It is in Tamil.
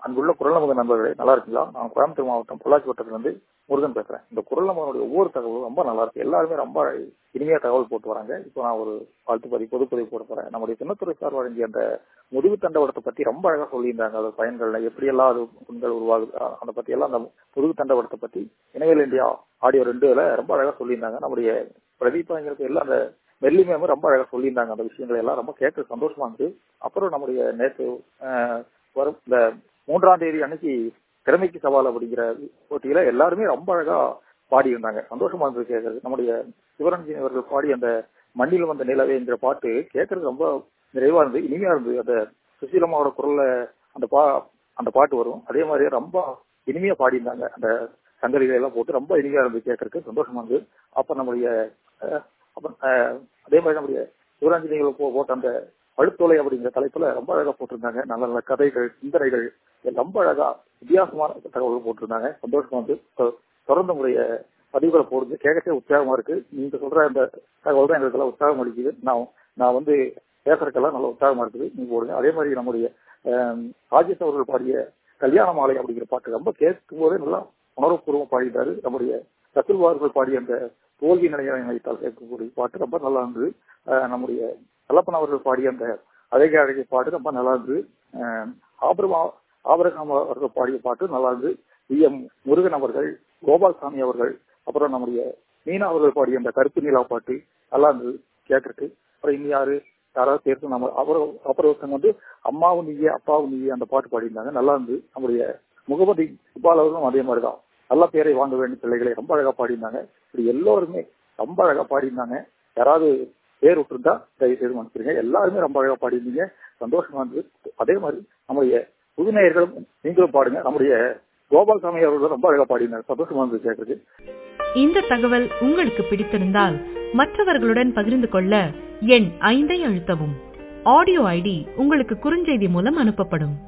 அன்புள்ள குரல் நமது நண்பர்களே நல்லா இருக்கீங்களா நான் கோயம்புத்தூர் மாவட்டம் பொள்ளாச்சி வட்டத்திலிருந்து முருகன் பேசுறேன் இந்த குரல் நமதனுடைய ஒவ்வொரு தகவலும் ரொம்ப நல்லா இருக்கு எல்லாருமே ரொம்ப இனிமையா தகவல் போட்டு வராங்க இப்போ நான் ஒரு வாழ்த்து பதிவு பொதுப்பதிவு போட போறேன் நம்முடைய சின்னத்துறை சார் வழங்கிய அந்த முதுகு தண்டவடத்தை பத்தி ரொம்ப அழகா சொல்லியிருந்தாங்க அது பயன்கள்ல எப்படி எல்லாம் அது புண்கள் உருவாகுது அதை பத்தி எல்லாம் அந்த முதுகு தண்டவடத்தை பத்தி இணையல் இந்தியா ஆடியோ ரெண்டுல ரொம்ப அழகா சொல்லியிருந்தாங்க நம்முடைய பிரதீபாங்கிறது எல்லாம் அந்த மெல்லி மேம் ரொம்ப அழகா சொல்லியிருந்தாங்க அந்த விஷயங்களை எல்லாம் ரொம்ப கேட்க சந்தோஷமா இருந்துச்சு அப்புறம் நம்முடைய நேற்று வரும் இந்த மூன்றாம் தேதி அன்னைக்கு திறமைக்கு சவால் அப்படிங்கிற போட்டியில எல்லாருமே ரொம்ப அழகா பாடி இருந்தாங்க சந்தோஷமா இருந்தது கேட்கறது நம்முடைய சிவரஞ்சனி அவர்கள் பாடி அந்த மண்ணில் வந்த நிலவேங்கிற பாட்டு கேட்கறது ரொம்ப நிறைவா இருந்து இனிமையா இருந்தது அந்த சுசீலமாவோட குரல்ல அந்த பா அந்த பாட்டு வரும் அதே மாதிரி ரொம்ப இனிமையா பாடியிருந்தாங்க அந்த சங்கதிகளை எல்லாம் போட்டு ரொம்ப இனிமையா இருந்து கேட்கறதுக்கு சந்தோஷமா இருந்தது அப்ப நம்முடைய அப்புறம் அதே மாதிரி நம்முடைய சிவராஞ்சனிகள் போட்ட அந்த பழுத்தோலை அப்படிங்கிற தலைப்புல ரொம்ப அழகா போட்டிருந்தாங்க நல்ல நல்ல கதைகள் சிந்தனைகள் ரொம்ப அழகா வித்தியாசமான தகவல்கள் போட்டிருந்தாங்க சந்தோஷமா வந்து தொடர்ந்து உங்களுடைய பதிவுகளை போடுறது கேட்கவே உற்சாகமா இருக்கு நீங்க சொல்ற அந்த தகவல் தான் எங்களுக்கு எல்லாம் உற்சாகம் அளிக்குது நான் நான் வந்து பேசுறதுக்கெல்லாம் நல்ல உற்சாகமா இருக்குது நீங்க போடுங்க அதே மாதிரி நம்முடைய ராஜேஷ் அவர்கள் பாடிய கல்யாண மாலை அப்படிங்கிற பாட்டு ரொம்ப கேட்கும் போதே நல்லா உணர்வுபூர்வம் பாடிட்டாரு நம்முடைய சத்துல்வார்கள் பாடிய அந்த தோல்வி நிலையை நினைத்தால் கேட்கக்கூடிய பாட்டு ரொம்ப நல்லா இருந்தது நம்முடைய கல்லப்பன் அவர்கள் பாடிய அந்த அழகை அழகை பாட்டு ரொம்ப நல்லா இருந்தது ஆபரமா ஆபரகாம் அவர்கள் பாடிய பாட்டு நல்லா இருந்தது வி எம் முருகன் அவர்கள் கோபால்சாமி அவர்கள் அப்புறம் நம்முடைய மீனா அவர்கள் பாடிய அந்த கருப்பு நிலா பாட்டு நல்லா இருந்தது கேட்கறதுக்கு அப்புறம் இன்னும் யாரு யாராவது சேர்த்து நம்ம அப்புறம் அப்புறம் ஒருத்தவங்க வந்து அம்மாவும் நீயே அப்பாவும் நீயே அந்த பாட்டு பாடியிருந்தாங்க நல்லா இருந்தது நம்முடைய முகமதி இக்பால் அவர்களும் அதே மாதிரிதான் நல்ல பேரை வாங்க வேண்டிய பிள்ளைகளை ரொம்ப அழகா பாடியிருந்தாங்க இப்படி எல்லோருமே ரொம்ப அழகா பாடியிருந்தாங்க யாராவது பேர் விட்டுருந்தா தயவு செய்து மன்னிச்சிருங்க எல்லாருமே ரொம்ப அழகா பாடியிருந்தீங்க சந்தோஷமா இருந்தது அதே மாதிரி நம்முடைய புதுநேயர்களும் நீங்களும் பாடுங்க நம்முடைய கோபால்சாமி அவர்களும் ரொம்ப அழகா பாடினார் சந்தோஷமா இருந்தது கேட்கறது இந்த தகவல் உங்களுக்கு பிடித்திருந்தால் மற்றவர்களுடன் பகிர்ந்து கொள்ள எண் ஐந்தை அழுத்தவும் ஆடியோ ஐடி உங்களுக்கு குறுஞ்செய்தி மூலம் அனுப்பப்படும்